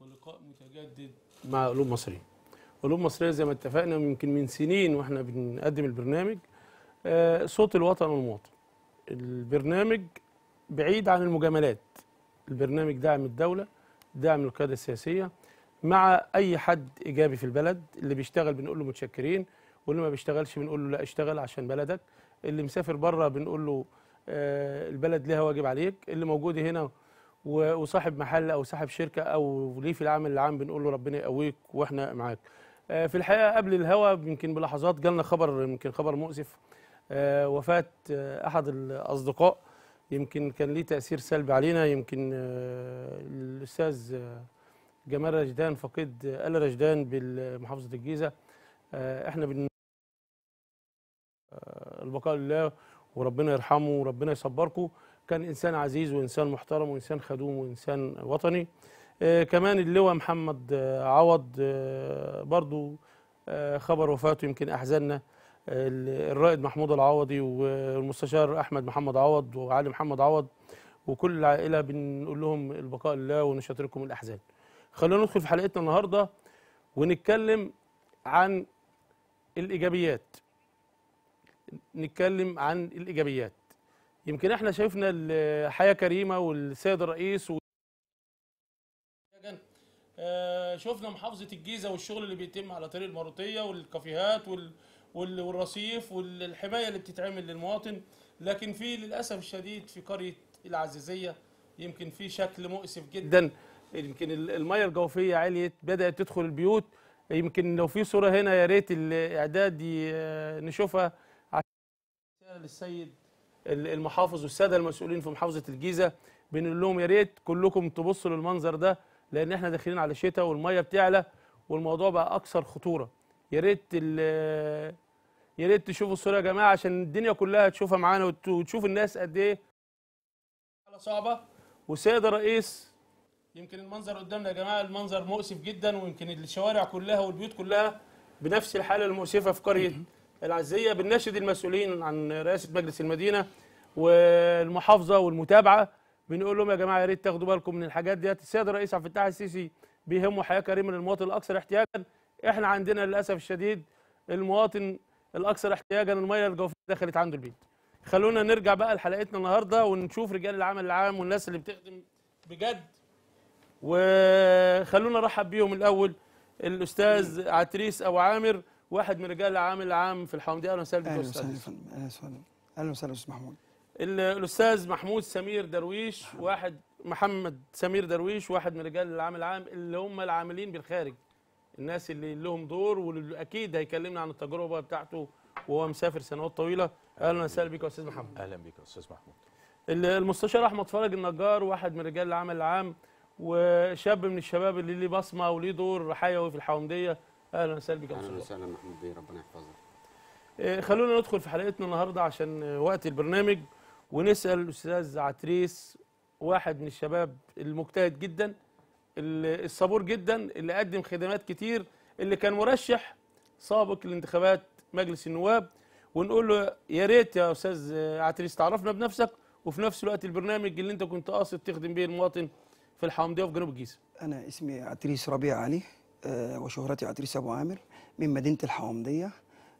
ولقاء متجدد مع قلوب مصرية قلوب مصرية زي ما اتفقنا يمكن من سنين واحنا بنقدم البرنامج آه، صوت الوطن والمواطن البرنامج بعيد عن المجاملات البرنامج داعم الدولة داعم القيادة السياسية مع أي حد إيجابي في البلد اللي بيشتغل بنقول له متشكرين واللي ما بيشتغلش بنقول له لا اشتغل عشان بلدك اللي مسافر بره بنقول له آه، البلد ليها واجب عليك اللي موجود هنا و- وصاحب محل او صاحب شركه او ليه في العمل العام بنقول له ربنا يقويك واحنا معاك. آه، في الحقيقه قبل الهوا يمكن بلحظات جالنا خبر يمكن خبر مؤسف آه، وفاه آه، احد الاصدقاء يمكن كان ليه تاثير سلبي علينا يمكن آه، الاستاذ آه، جمال رشدان فقيد ال رشدان بمحافظه الجيزه آه، احنا بن آه، البقاء لله وربنا يرحمه وربنا يصبركم كان انسان عزيز وانسان محترم وانسان خدوم وانسان وطني آه كمان اللواء محمد آه عوض آه برضو آه خبر وفاته يمكن احزننا آه الرائد محمود العوضي والمستشار احمد محمد عوض وعلي محمد عوض وكل العائله بنقول لهم البقاء لله ونشاطركم الاحزان خلونا ندخل في حلقتنا النهارده ونتكلم عن الايجابيات نتكلم عن الايجابيات يمكن احنا شفنا الحياه كريمه والسيد الرئيس و... آه، شفنا محافظه الجيزه والشغل اللي بيتم على طريق الماروتيه والكافيهات وال... وال... والرصيف والحمايه اللي بتتعمل للمواطن لكن في للاسف الشديد في قريه العزيزيه يمكن في شكل مؤسف جدا يمكن ال- الميه الجوفيه عليت بدات تدخل البيوت يمكن لو في صوره هنا يا ريت الاعداد ي- آه، نشوفها رسالة للسيد ال- المحافظ والساده المسؤولين في محافظه الجيزه بنقول لهم يا ريت كلكم تبصوا للمنظر ده لان احنا داخلين على شتاء والميه بتعلى والموضوع بقى اكثر خطوره يا ريت ال- يا ريت تشوفوا الصوره يا جماعه عشان الدنيا كلها تشوفها معانا وت- وتشوف الناس قد ايه حاله صعبه والسيد الرئيس يمكن المنظر قدامنا يا جماعه المنظر مؤسف جدا ويمكن الشوارع كلها والبيوت كلها بنفس الحاله المؤسفه في قريه العزيه بنناشد المسؤولين عن رئاسه مجلس المدينه والمحافظه والمتابعه بنقول لهم يا جماعه يا ريت تاخدوا بالكم من الحاجات ديت السيد الرئيس عبد الفتاح السيسي بيهمه حياه كريمه للمواطن الاكثر احتياجا احنا عندنا للاسف الشديد المواطن الاكثر احتياجا الميه الجوفيه دخلت عنده البيت خلونا نرجع بقى لحلقتنا النهارده ونشوف رجال العمل العام والناس اللي بتخدم بجد وخلونا نرحب بيهم الاول الاستاذ عتريس ابو عامر واحد من رجال العمل العام في الحومديه اهلا وسهلا بك يا اهلا استاذ وسهلا يا فندم اهلا وسهلا اهلا وسهلا استاذ محمود ال- الاستاذ محمود سمير درويش واحد محمد سمير درويش واحد من رجال العمل العام اللي هم العاملين بالخارج الناس اللي لهم دور واللي اكيد هيكلمنا عن التجربه بتاعته وهو مسافر سنوات طويله اهلا وسهلا بك يا استاذ محمد اهلا بك يا استاذ محمود ال- المستشار احمد فرج النجار واحد من رجال العمل العام وشاب من الشباب اللي ليه بصمه وليه دور حيوي في الحومديه اهلا وسهلا بك يا اهلا استاذ وسهلا محمود بيه ربنا يحفظك آه، خلونا ندخل في حلقتنا النهارده عشان آه، وقت البرنامج ونسال الاستاذ عتريس واحد من الشباب المجتهد جدا ال- الصبور جدا اللي قدم خدمات كتير اللي كان مرشح سابق لانتخابات مجلس النواب ونقول له يا ريت يا استاذ آه، عتريس تعرفنا بنفسك وفي نفس الوقت البرنامج اللي انت كنت قاصد تخدم بيه المواطن في الحومديه وفي جنوب الجيزه انا اسمي عتريس ربيع علي آه، وشهرتي عتريس ابو عامر من مدينه الحومديه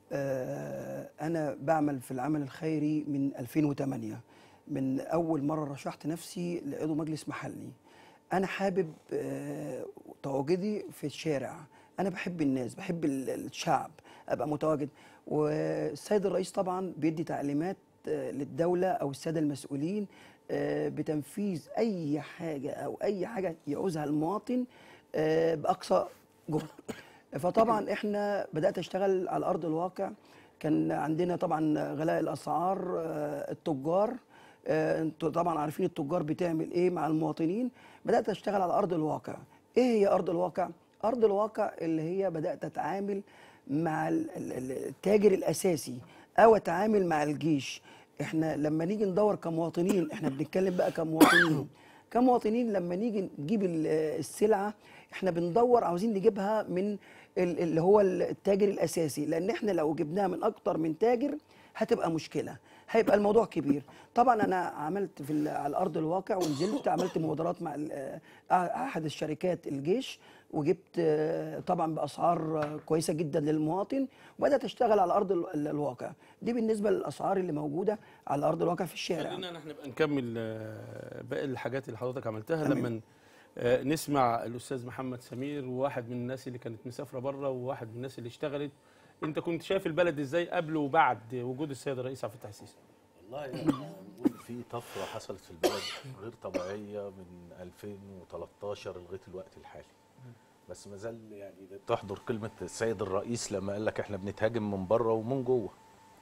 آه، انا بعمل في العمل الخيري من 2008 من اول مره رشحت نفسي لعضو مجلس محلي انا حابب آه، تواجدي في الشارع انا بحب الناس بحب ال- الشعب ابقى متواجد والسيد الرئيس طبعا بيدي تعليمات آه، للدوله او الساده المسؤولين آه، بتنفيذ اي حاجه او اي حاجه يعوزها المواطن آه، باقصى جهد فطبعا احنا بدات اشتغل على ارض الواقع كان عندنا طبعا غلاء الاسعار آه، التجار آه، انتوا طبعا عارفين التجار بتعمل ايه مع المواطنين بدات اشتغل على ارض الواقع ايه هي ارض الواقع ارض الواقع اللي هي بدات اتعامل مع ال- ال- ال- التاجر الاساسي او اتعامل مع الجيش احنا لما نيجي ندور كمواطنين احنا بنتكلم بقى كمواطنين كمواطنين لما نيجي نجيب ال- السلعه احنا بندور عاوزين نجيبها من ال- اللي هو التاجر الاساسي لان احنا لو جبناها من اكتر من تاجر هتبقى مشكله هيبقى الموضوع كبير طبعا انا عملت في ال- على ارض الواقع ونزلت عملت مبادرات مع ال- آه، احد الشركات الجيش وجبت آه، طبعا باسعار آه، كويسه جدا للمواطن وبدات اشتغل على ارض ال- ال- الواقع دي بالنسبه للاسعار اللي موجوده على ارض الواقع في الشارع خلينا نحن نبقى نكمل آه، باقي الحاجات اللي حضرتك عملتها تمام. لما آه، نسمع الاستاذ محمد سمير وواحد من الناس اللي كانت مسافره بره وواحد من الناس اللي اشتغلت انت كنت شايف البلد ازاي قبل وبعد وجود السيد الرئيس عبد الفتاح السيسي والله يعني نقول في طفره حصلت في البلد غير طبيعيه من 2013 لغايه الوقت الحالي بس ما زال يعني تحضر كلمه السيد الرئيس لما قال لك احنا بنتهاجم من بره ومن جوه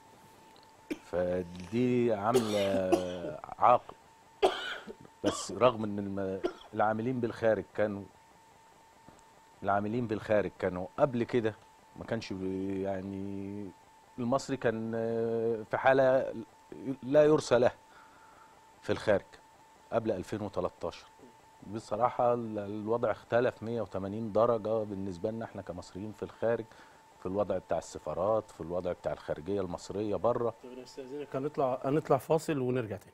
فدي عامله عاق بس رغم ان الم- العاملين بالخارج كانوا العاملين بالخارج كانوا قبل كده ما كانش بي- يعني المصري كان آه، في حاله لا يرثى له في الخارج قبل 2013 بصراحة ال- الوضع اختلف 180 درجة بالنسبة لنا احنا كمصريين في الخارج في الوضع بتاع السفارات في الوضع بتاع الخارجية المصرية بره طب نستاذنك هنطلع هنطلع فاصل ونرجع تاني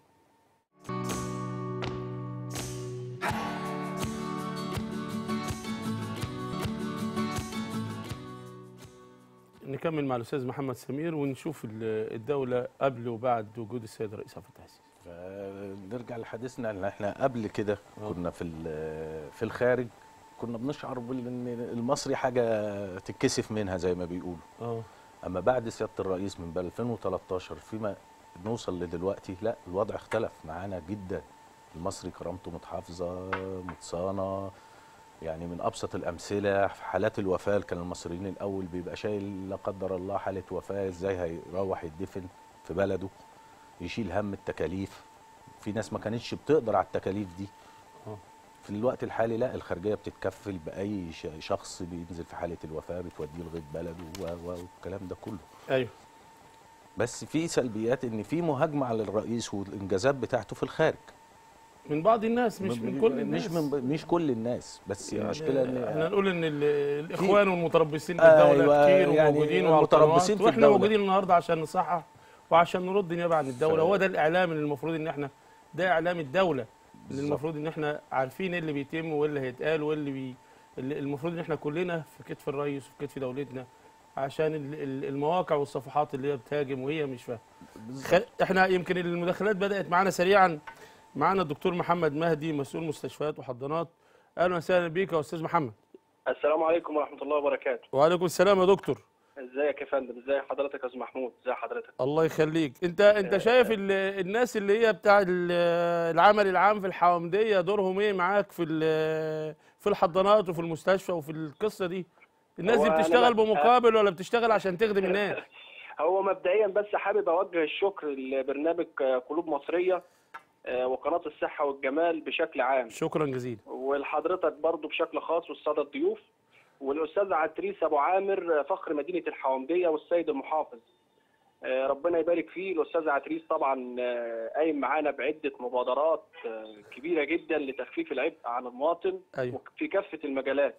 نكمل مع الاستاذ محمد سمير ونشوف ال- الدوله قبل وبعد وجود السيد الرئيس عبد الفتاح السيسي فنرجع لحديثنا ان احنا قبل كده كنا في ال- في الخارج كنا بنشعر بان المصري حاجة تتكسف منها زي ما بيقولوا اه اما بعد سياده الرئيس من بال 2013 فيما نوصل لدلوقتي لا الوضع اختلف معانا جدا المصري كرامته متحافظه متصانه يعني من ابسط الامثله في حالات الوفاه كان المصريين الاول بيبقى شايل لا قدر الله حاله وفاه ازاي هيروح يدفن في بلده يشيل هم التكاليف في ناس ما كانتش بتقدر على التكاليف دي آه. في الوقت الحالي لا الخارجيه بتتكفل باي ش- شخص بينزل في حاله الوفاه بتوديه لغايه بلده و- و- والكلام ده كله ايوه بس في سلبيات ان في مهاجمه على الرئيس والانجازات بتاعته في الخارج من بعض الناس مش من كل الناس مش من مش كل الناس بس يعني المشكله ان احنا نقول ان ال- الاخوان والمتربصين في الدوله أيوة، كتير يعني وموجودين وعلى المتربصين القنوات في واحنا الدولة. موجودين النهارده عشان نصحح وعشان نرد نيابه عن الدوله ف- هو ده الاعلام اللي المفروض ان احنا ده اعلام الدوله اللي بالظبط. المفروض ان احنا عارفين ايه اللي بيتم وايه اللي هيتقال وايه اللي بي اللي المفروض ان احنا كلنا في كتف الرئيس وفي كتف دولتنا عشان ال- ال- المواقع والصفحات اللي هي بتهاجم وهي مش فاهمه خ... احنا يمكن المداخلات بدات معانا سريعا معانا الدكتور محمد مهدي مسؤول مستشفيات وحضانات اهلا وسهلا بيك يا استاذ محمد السلام عليكم ورحمة الله وبركاته وعليكم السلام يا دكتور ازيك يا فندم ازي حضرتك يا استاذ محمود ازي حضرتك الله يخليك انت انت شايف ال- الناس اللي هي بتاع ال- العمل العام في الحوامديه دورهم ايه معاك في ال- في الحضانات وفي المستشفى وفي القصه دي الناس دي هو أنا بتشتغل بس- بمقابل ولا بتشتغل عشان تخدم الناس هو مبدئيا بس حابب اوجه الشكر لبرنامج قلوب مصرية آه، وقناة الصحة والجمال بشكل عام شكرا جزيلا ولحضرتك برضو بشكل خاص والسادة الضيوف والاستاذ عتريس ابو عامر آه، فخر مدينة الحومدية والسيد المحافظ آه، ربنا يبارك فيه الاستاذ عتريس طبعا آه، قايم معانا بعدة مبادرات آه، كبيرة جدا لتخفيف العبء عن المواطن ايوه في كافة المجالات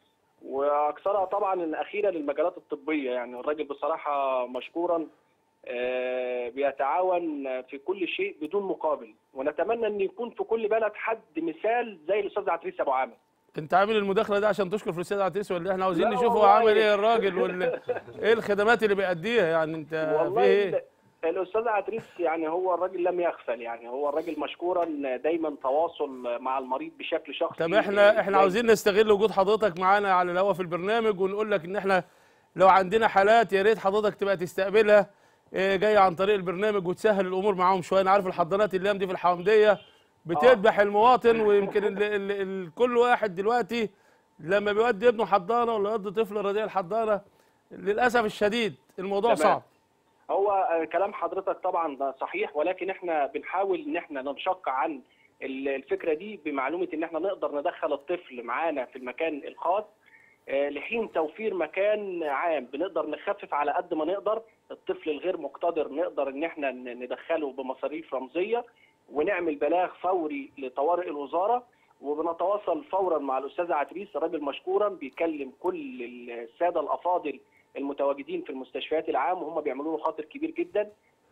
واكثرها طبعا اخيرا المجالات الطبيه يعني الراجل بصراحه مشكورا آه، بيتعاون في كل شيء بدون مقابل ونتمنى ان يكون في كل بلد حد مثال زي الاستاذ عتريس ابو عامر انت عامل المداخله دي عشان تشكر في الاستاذ عتيس ولا احنا عاوزين لا نشوف هو والله. عامل ايه الراجل ولا ايه الخدمات اللي بيأديها يعني انت في والله ايه ال- الاستاذ عتريس يعني هو الراجل لم يغفل يعني هو الراجل مشكورا دايما تواصل مع المريض بشكل شخصي طب احنا احنا دايماً. عاوزين نستغل وجود حضرتك معانا على الهوا في البرنامج ونقول لك ان احنا لو عندنا حالات يا ريت حضرتك تبقى تستقبلها اه، جايه عن طريق البرنامج وتسهل الامور معاهم شويه انا عارف الحضانات اللي دي في الحومديه بتذبح المواطن ويمكن ال ال ال كل واحد دلوقتي لما بيودي ابنه حضانه ولا يودي طفل رضيع الحضانه للاسف الشديد الموضوع تمام. صعب هو آه، كلام حضرتك طبعا ده صحيح ولكن احنا بنحاول ان احنا ننشق عن ال- الفكره دي بمعلومه ان احنا نقدر ندخل الطفل معانا في المكان الخاص آه، لحين توفير مكان عام بنقدر نخفف على قد ما نقدر الطفل الغير مقتدر نقدر ان احنا ن- ندخله بمصاريف رمزيه ونعمل بلاغ فوري لطوارئ الوزاره وبنتواصل فورا مع الاستاذ عتريس الراجل مشكورا بيكلم كل الساده الافاضل المتواجدين في المستشفيات العام وهم بيعملوا له خاطر كبير جدا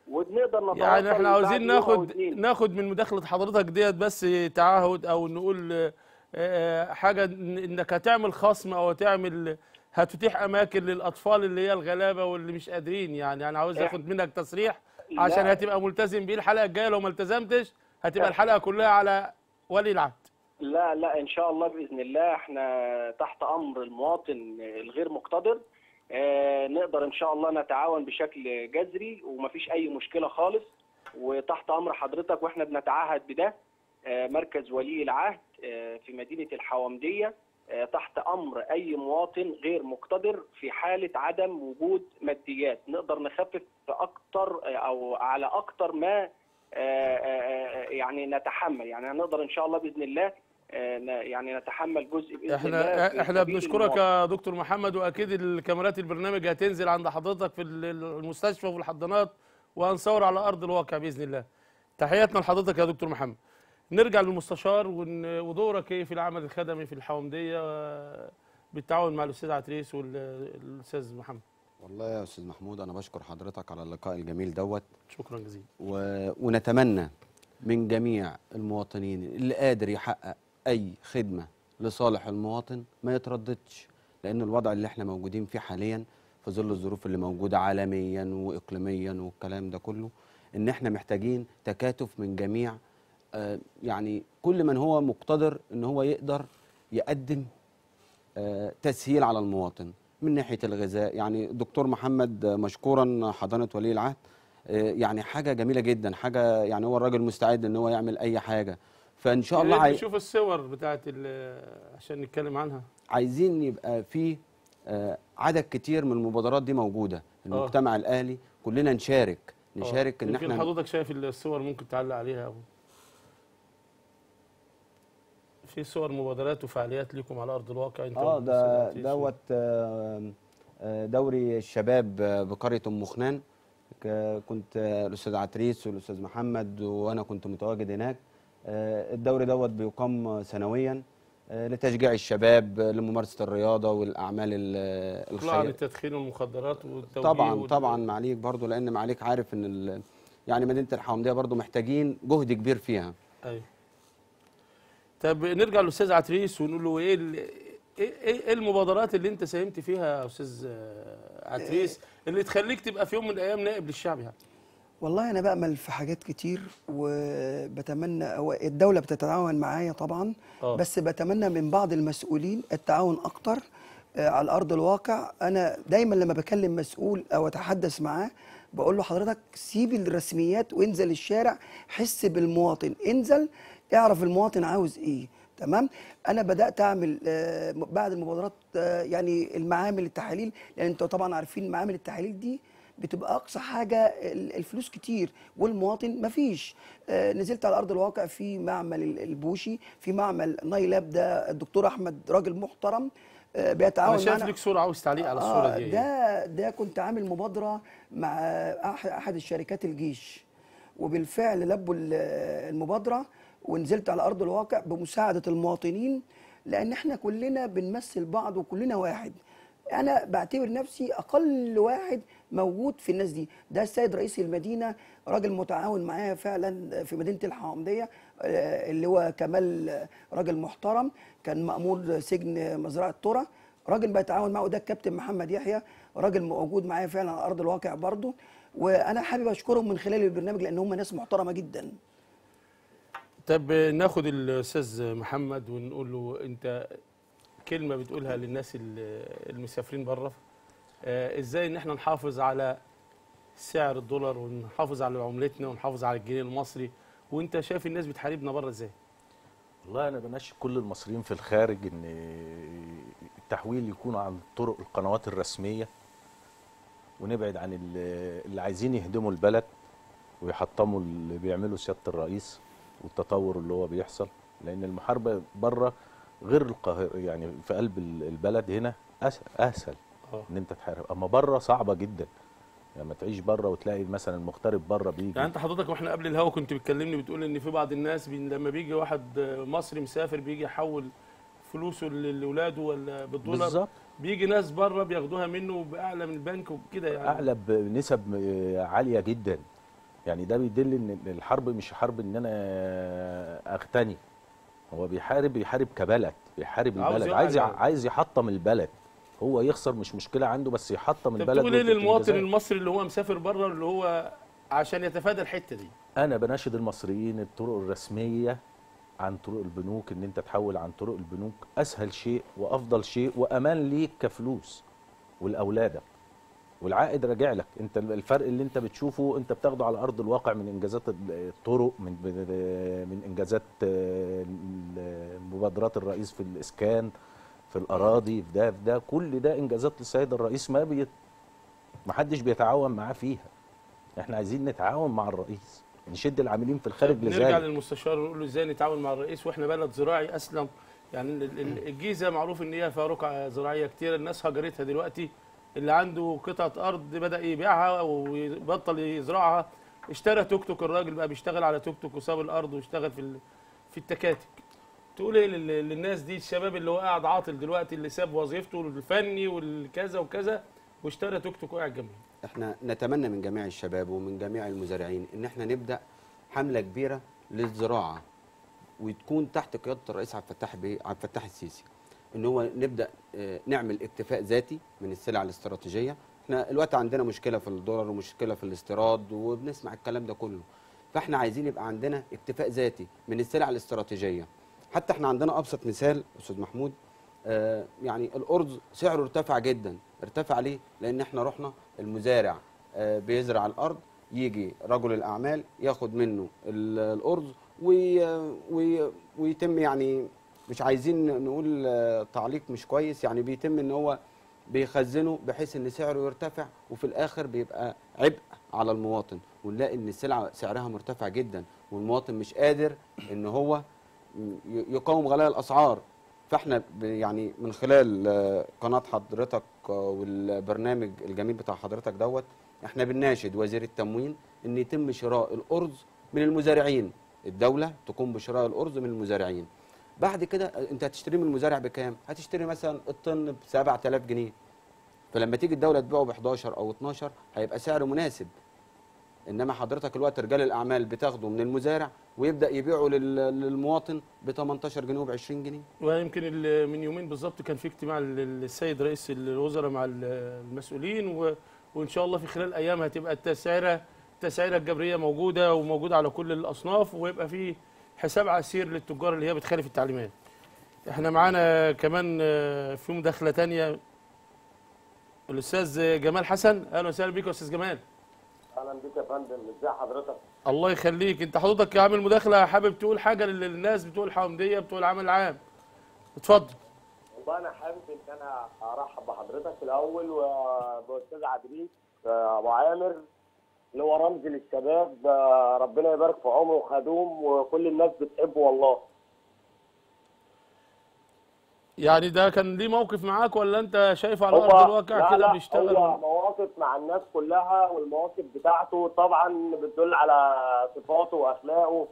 وبنقدر نتواصل يعني احنا بعد عاوزين يوم أو ناخد اتنين. ناخد من مداخله حضرتك ديت بس تعهد او نقول آه، آه، حاجه إن- انك هتعمل خصم او هتعمل هتتيح اماكن للاطفال اللي هي الغلابه واللي مش قادرين يعني انا عاوز إح- اخد منك تصريح لا. عشان هتبقى ملتزم بيه الحلقه الجايه لو ما التزمتش هتبقى لا. الحلقه كلها على ولي العهد لا لا ان شاء الله باذن الله احنا تحت امر المواطن الغير مقتدر آه، نقدر ان شاء الله نتعاون بشكل جذري ومفيش اي مشكله خالص وتحت امر حضرتك واحنا بنتعهد بده آه، مركز ولي العهد آه، في مدينه الحومديه آه، تحت امر اي مواطن غير مقتدر في حاله عدم وجود ماديات نقدر نخفف اكتر آه، او على اكتر ما آه، آه، آه، يعني نتحمل يعني هنقدر ان شاء الله باذن الله آه، ن- يعني نتحمل جزء باذن الله احنا في احنا سبيل بنشكرك المواطن. يا دكتور محمد واكيد الكاميرات البرنامج هتنزل عند حضرتك في ال- المستشفى وفي الحضانات وهنصور على ارض الواقع باذن الله تحياتنا لحضرتك يا دكتور محمد نرجع للمستشار ون- ودورك ايه في العمل الخدمي في الحومديه آه، بالتعاون مع الاستاذ عتريس والاستاذ محمد والله يا استاذ محمود انا بشكر حضرتك على اللقاء الجميل دوت شكرا جزيلا و... ونتمنى من جميع المواطنين اللي قادر يحقق اي خدمه لصالح المواطن ما يترددش لان الوضع اللي احنا موجودين فيه حاليا في ظل الظروف اللي موجوده عالميا واقليميا والكلام ده كله ان احنا محتاجين تكاتف من جميع آه، يعني كل من هو مقتدر ان هو يقدر يقدم آه، تسهيل على المواطن من ناحيه الغذاء يعني دكتور محمد آه، مشكورا حضانه ولي العهد آه، يعني حاجه جميله جدا حاجه يعني هو الراجل مستعد ان هو يعمل اي حاجه فان شاء الله عاي... نشوف الصور بتاعت ال- عشان نتكلم عنها عايزين يبقى في آه، عدد كتير من المبادرات دي موجوده المجتمع الاهلي كلنا نشارك نشارك ان يمكن احنا حضرتك شايف الصور ممكن تعلق عليها أو في صور مبادرات وفعاليات ليكم على ارض الواقع انت اه ده والأستاذ عتريس. دوت آه، آه، دوري الشباب آه، بقريه ام خنان ك- كنت آه، الاستاذ عتريس والاستاذ محمد وانا كنت متواجد هناك آه، الدوري دوت بيقام سنويا آه، لتشجيع الشباب آه، لممارسه الرياضه والاعمال ال- اطلاع عن الخير التدخين والمخدرات والتوجيه طبعا وال- طبعا معاليك برضو لان معاليك عارف ان ال- يعني مدينه الحومديه برضو محتاجين جهد كبير فيها ايوه طب نرجع للاستاذ عتريس ونقول له ايه ال- ايه ايه إيه المبادرات اللي انت ساهمت فيها يا استاذ آه، عتريس اللي تخليك تبقى في يوم من الايام نائب للشعب يعني والله انا بامل في حاجات كتير وبتمنى هو الدوله بتتعاون معايا طبعا آه. بس بتمنى من بعض المسؤولين التعاون اكتر آه، على ارض الواقع انا دايما لما بكلم مسؤول او اتحدث معاه بقول له حضرتك سيب الرسميات وانزل الشارع حس بالمواطن انزل اعرف المواطن عاوز ايه تمام انا بدات اعمل آه، بعد المبادرات آه، يعني المعامل التحاليل لان انتوا طبعا عارفين معامل التحاليل دي بتبقى اقصى حاجه ال- الفلوس كتير والمواطن مفيش آه، نزلت على ارض الواقع في معمل ال- البوشي في معمل نايلاب ده الدكتور احمد راجل محترم آه، بيتعاون انا شايف معنا لك صوره عاوز تعليق على الصوره آه دي ده ده كنت عامل مبادره مع أح- احد الشركات الجيش وبالفعل لبوا ال- المبادره ونزلت على ارض الواقع بمساعده المواطنين لان احنا كلنا بنمثل بعض وكلنا واحد انا بعتبر نفسي اقل واحد موجود في الناس دي ده السيد رئيس المدينه راجل متعاون معايا فعلا في مدينه الحومديه آه، اللي هو كمال آه، راجل محترم كان مأمور سجن مزرعه ترى راجل بيتعاون معه ده الكابتن محمد يحيى راجل موجود معايا فعلا على ارض الواقع برضه وانا حابب اشكرهم من خلال البرنامج لان هم ناس محترمه جدا طب ناخد الاستاذ محمد ونقول له انت كلمه بتقولها للناس ال- المسافرين بره آه، ازاي ان احنا نحافظ على سعر الدولار ونحافظ على عملتنا ونحافظ على الجنيه المصري وانت شايف الناس بتحاربنا بره ازاي والله انا بناشد كل المصريين في الخارج ان التحويل يكون عن طرق القنوات الرسميه ونبعد عن ال- اللي عايزين يهدموا البلد ويحطموا اللي بيعمله سياده الرئيس والتطور اللي هو بيحصل لان المحاربه بره غير القاهره يعني في قلب ال- البلد هنا أس- اسهل اه ان انت تحارب اما بره صعبه جدا لما يعني تعيش بره وتلاقي مثلا المغترب بره بيجي يعني انت حضرتك واحنا قبل الهوا كنت بتكلمني بتقول ان في بعض الناس بي لما بيجي واحد مصري مسافر بيجي يحول فلوسه ل- لاولاده ولا بالدولار بالظبط بيجي ناس بره بياخدوها منه باعلى من البنك وكده يعني اعلى بنسب عاليه جدا يعني ده بيدل ان الحرب مش حرب ان انا اغتني هو بيحارب بيحارب كبلد بيحارب عاوز البلد يوقع عايز البلد. عايز يحطم البلد هو يخسر مش مشكله عنده بس يحطم انت البلد بتقول ايه ويثبت للمواطن إنجازات. المصري اللي هو مسافر بره اللي هو عشان يتفادى الحته دي انا بناشد المصريين الطرق الرسميه عن طرق البنوك ان انت تحول عن طرق البنوك اسهل شيء وافضل شيء وامان ليك كفلوس ولاولادك والعائد راجع لك انت الفرق اللي انت بتشوفه انت بتاخده على ارض الواقع من انجازات الطرق من من انجازات مبادرات الرئيس في الاسكان في الاراضي في ده في ده كل ده انجازات للسيد الرئيس ما بيت ما حدش بيتعاون معاه فيها احنا عايزين نتعاون مع الرئيس نشد العاملين في الخارج نرجع لذلك للمستشار ونقول له ازاي نتعاون مع الرئيس واحنا بلد زراعي اسلم يعني ال- ال- الجيزه معروف ان هي فيها رقعه زراعيه كتير الناس هجرتها دلوقتي اللي عنده قطعه ارض بدا يبيعها ويبطل يزرعها اشترى توك توك الراجل بقى بيشتغل على توك توك وساب الارض واشتغل في ال- في التكاتك تقول ايه لل- للناس دي الشباب اللي هو قاعد عاطل دلوقتي اللي ساب وظيفته الفني والكذا وكذا واشترى توك توك وقاعد جنبه احنا نتمنى من جميع الشباب ومن جميع المزارعين ان احنا نبدا حمله كبيره للزراعه وتكون تحت قياده الرئيس عبد الفتاح بيه عبد الفتاح السيسي ان هو نبدا اه، نعمل اكتفاء ذاتي من السلع الاستراتيجيه احنا الوقت عندنا مشكله في الدولار ومشكله في الاستيراد وبنسمع الكلام ده كله فاحنا عايزين يبقى عندنا اكتفاء ذاتي من السلع الاستراتيجيه حتى احنا عندنا ابسط مثال استاذ محمود آه، يعني الارز سعره ارتفع جدا ارتفع ليه لان احنا رحنا المزارع آه، بيزرع الارض يجي رجل الاعمال ياخد منه ال- الارز وي وي ويتم يعني مش عايزين نقول آه، تعليق مش كويس يعني بيتم ان هو بيخزنه بحيث ان سعره يرتفع وفي الاخر بيبقى عبء على المواطن ونلاقي ان السلعه سعرها مرتفع جدا والمواطن مش قادر ان هو ي- يقاوم غلاء الاسعار فاحنا ب- يعني من خلال آه، قناه حضرتك آه، والبرنامج الجميل بتاع حضرتك دوت احنا بنناشد وزير التموين ان يتم شراء الارز من المزارعين الدوله تقوم بشراء الارز من المزارعين بعد كده آه، انت هتشتري من المزارع بكام هتشتري مثلا الطن ب 7000 جنيه فلما تيجي الدوله تبيعه ب 11 او 12 هيبقى سعر مناسب انما حضرتك الوقت رجال الاعمال بتاخده من المزارع ويبدا يبيعه لل- للمواطن ب 18 جنيه وب 20 جنيه ويمكن ال- من يومين بالظبط كان في اجتماع لل- للسيد رئيس الوزراء مع ال- المسؤولين و- وان شاء الله في خلال ايام هتبقى التسعيره التسعيره الجبريه موجوده وموجوده على كل الاصناف ويبقى في حساب عسير للتجار اللي هي بتخالف التعليمات. احنا معانا كمان آه، في مداخله تانية الاستاذ جمال حسن اهلا وسهلا بيك يا استاذ جمال. اهلا بك يا فندم ازي حضرتك الله يخليك انت حضرتك عامل مداخله حابب تقول حاجه للناس بتوع الحومديه بتوع العمل العام. اتفضل. والله انا حابب ان انا ارحب بحضرتك في الاول وباستاذ عدريس آه، ابو عامر اللي هو رمز للشباب آه، ربنا يبارك في عمره وخدوم وكل الناس بتحبه والله يعني ده كان ليه موقف معاك ولا انت شايفه على هو- ارض الواقع لا كده لا بيشتغل هو مواقف مع الناس كلها والمواقف بتاعته طبعا بتدل على صفاته واخلاقه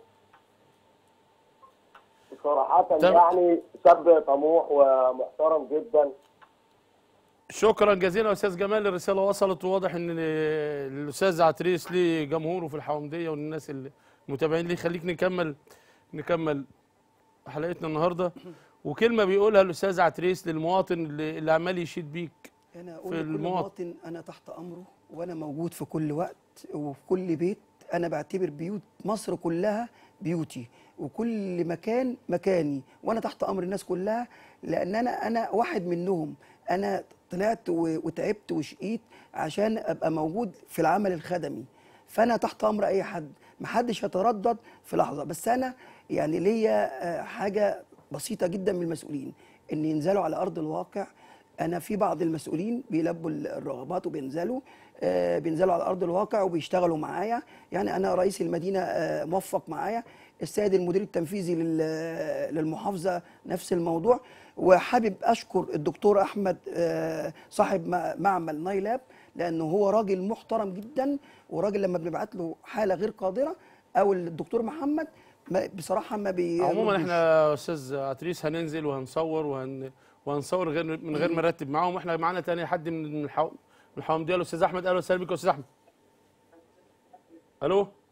صراحة طب- يعني شاب طموح ومحترم جدا شكرا جزيلا يا استاذ جمال الرساله وصلت وواضح ان الاستاذ عتريس ليه جمهوره في الحومديه والناس المتابعين ليه خليك نكمل نكمل حلقتنا النهارده وكلمه بيقولها الاستاذ عتريس للمواطن اللي, اللي عمال يشيد بيك انا في اقول لكل المواطن. مواطن انا تحت امره وانا موجود في كل وقت وفي كل بيت انا بعتبر بيوت مصر كلها بيوتي وكل مكان مكاني وانا تحت امر الناس كلها لان انا انا واحد منهم انا طلعت و- وتعبت وشقيت عشان ابقى موجود في العمل الخدمي فانا تحت امر اي حد محدش يتردد في لحظه بس انا يعني ليا آه، حاجه بسيطه جدا من المسؤولين ان ينزلوا على ارض الواقع انا في بعض المسؤولين بيلبوا الرغبات وبينزلوا آه، بينزلوا على ارض الواقع وبيشتغلوا معايا يعني انا رئيس المدينه آه، موفق معايا السيد المدير التنفيذي لل- للمحافظه نفس الموضوع وحابب اشكر الدكتور احمد آه، صاحب م- معمل نايلاب لانه هو راجل محترم جدا وراجل لما بنبعت له حاله غير قادره او الدكتور محمد ما بصراحه ما بي عموما بيردوش. احنا يا استاذ عتريس هننزل وهنصور وهن وهنصور غير من غير ما نرتب معاهم واحنا معانا تاني حد من الحو... من الحومديه الاستاذ احمد اهلا وسهلا بك يا استاذ احمد الو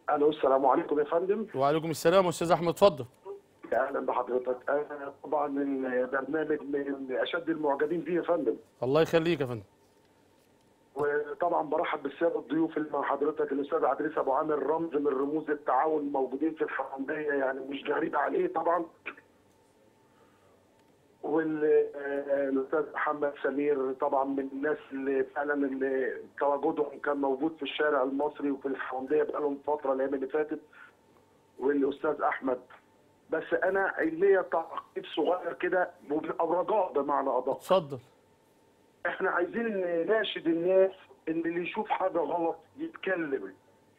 الو السلام عليكم يا فندم وعليكم السلام استاذ احمد اتفضل اهلا بحضرتك انا طبعا البرنامج من اشد المعجبين بيه يا فندم الله يخليك يا فندم وطبعا برحب بالساده الضيوف اللي مع حضرتك الاستاذ عدريس ابو عامر رمز من رموز التعاون الموجودين في الحمديه يعني مش غريب عليه طبعا والاستاذ محمد سمير طبعا من الناس اللي فعلا اللي تواجدهم كان موجود في الشارع المصري وفي الحمديه بقالهم فتره الايام اللي فاتت والاستاذ احمد بس انا ليا تعقيب صغير كده او رجاء بمعنى ادق اتفضل احنا عايزين نناشد الناس ان اللي يشوف حاجه غلط يتكلم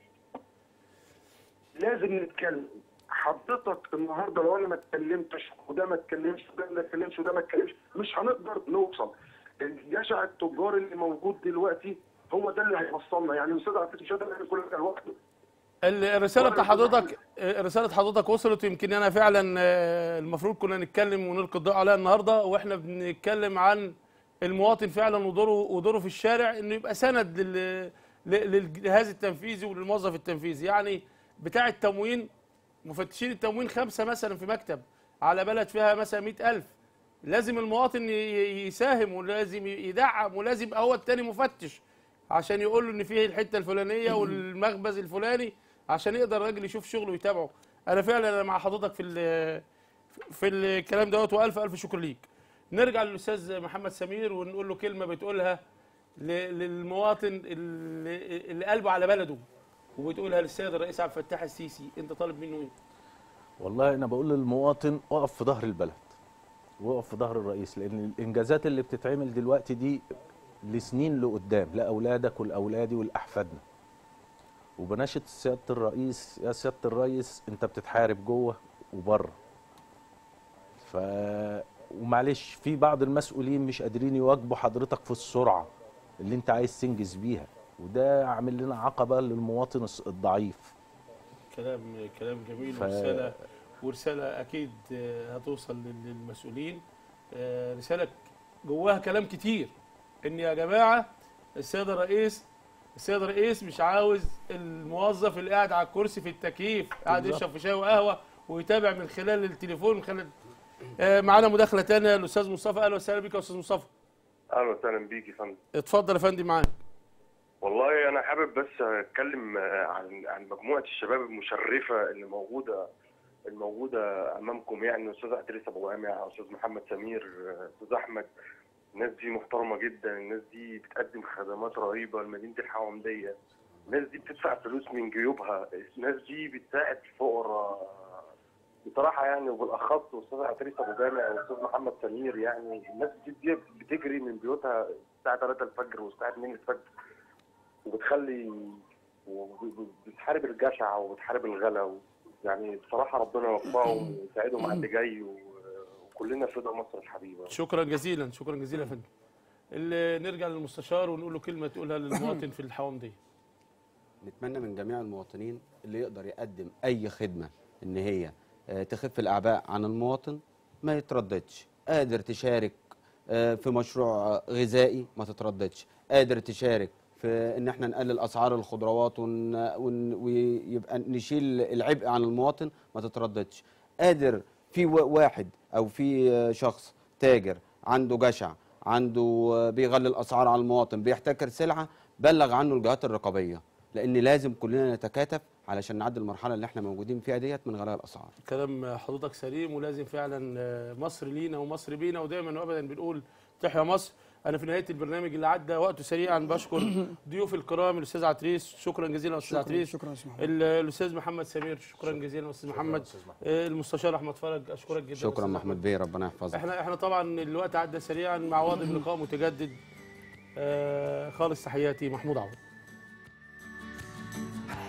لازم نتكلم حضرتك النهارده لو انا ما اتكلمتش وده ما اتكلمش وده ما اتكلمش وده ما اتكلمش مش هنقدر نوصل الجشع التجار اللي موجود دلوقتي هو ده اللي هيوصلنا يعني الاستاذ عبد مش هيقدر يعمل كل ده لوحده ال- الرساله بتاع حضرتك رساله حضرتك وصلت يمكن انا فعلا آه، المفروض كنا نتكلم ونلقي الضوء عليها النهارده واحنا بنتكلم عن المواطن فعلا ودوره ودوره في الشارع انه يبقى سند لل ل- للجهاز التنفيذي وللموظف التنفيذي يعني بتاع التموين مفتشين التموين خمسه مثلا في مكتب على بلد فيها مثلا مئة ألف لازم المواطن ي- ي- يساهم ولازم يدعم ولازم يبقى هو التاني مفتش عشان يقول له ان فيه الحته الفلانيه والمخبز الفلاني عشان يقدر الراجل يشوف شغله ويتابعه انا فعلا انا مع حضرتك في ال- في الكلام دوت والف الف شكر ليك نرجع للاستاذ محمد سمير ونقول له كلمه بتقولها ل- للمواطن اللي اللي قلبه على بلده وبتقولها للسيد الرئيس عبد الفتاح السيسي انت طالب منه ايه والله انا بقول للمواطن اقف في ظهر البلد وقف في ظهر الرئيس لان الانجازات اللي بتتعمل دلوقتي دي لسنين لقدام لاولادك ولاولادي ولاحفادنا وبناشد سياده الرئيس يا سياده الرئيس انت بتتحارب جوه وبره ف ومعلش في بعض المسؤولين مش قادرين يواجبوا حضرتك في السرعه اللي انت عايز تنجز بيها وده عامل لنا عقبه للمواطن الص- الضعيف كلام كلام جميل ف- ورساله ورساله اكيد آه، هتوصل لل- للمسؤولين آه، رساله جواها كلام كتير ان يا جماعه السيد الرئيس السيد الرئيس مش عاوز الموظف اللي قاعد على الكرسي في التكييف قاعد بالظبط. يشرب في شاي وقهوه ويتابع من خلال التليفون من خلال آه، معانا مداخله ثانيه الاستاذ مصطفى اهلا وسهلا بك يا استاذ مصطفى اهلا وسهلا بيك يا فندم اتفضل يا فندم معاك والله انا حابب بس اتكلم آه، عن عن مجموعه الشباب المشرفه اللي موجوده الموجوده امامكم يعني استاذ ادريس ابو جامع استاذ محمد سمير آه، استاذ احمد الناس دي محترمه جدا الناس دي بتقدم خدمات رهيبه لمدينه الحومديه الناس دي بتدفع فلوس من جيوبها الناس دي بتساعد الفقراء بصراحه يعني وبالاخص استاذ ادريس ابو جامع واستاذ محمد سمير يعني الناس دي, دي بتجري من بيوتها الساعه 3 الفجر والساعه 2 الفجر وبتخلي وبتحارب الجشع وبتحارب الغلا و- يعني بصراحه ربنا يوفقهم ويساعدهم على اللي جاي و- وكلنا فدا مصر الحبيبه شكرا جزيلا شكرا جزيلا يا فندم اللي نرجع للمستشار ونقول له كلمه تقولها للمواطن في الحوامديه نتمنى من جميع المواطنين اللي يقدر يقدم اي خدمه ان هي آه، تخف الاعباء عن المواطن ما يترددش قادر تشارك آه، في مشروع آه، غذائي ما تترددش قادر تشارك في ان احنا نقلل اسعار الخضروات ون... ون... ويبقى نشيل العبء عن المواطن ما تترددش قادر في و- واحد او في آه، شخص تاجر عنده جشع عنده آه، بيغلي الاسعار على المواطن بيحتكر سلعه بلغ عنه الجهات الرقابيه لان لازم كلنا نتكاتف علشان نعدي المرحله اللي احنا موجودين فيها ديت من غلاء الاسعار كلام حضرتك سليم ولازم فعلا آه، مصر لينا ومصر بينا ودايما وابدا بنقول تحيا مصر انا في نهايه البرنامج اللي عدى وقته سريعا بشكر ضيوف الكرام الاستاذ عتريس شكرا جزيلا استاذ شكرا عتريس شكرا يا استاذ محمد ال- الاستاذ محمد سمير شكرا جزيلا استاذ محمد آه، المستشار احمد فرج اشكرك جدا شكرا أستاذ محمد بيه ربنا يحفظك احنا احنا طبعا الوقت عدى سريعا مع واضح لقاء متجدد آه، خالص تحياتي محمود عوض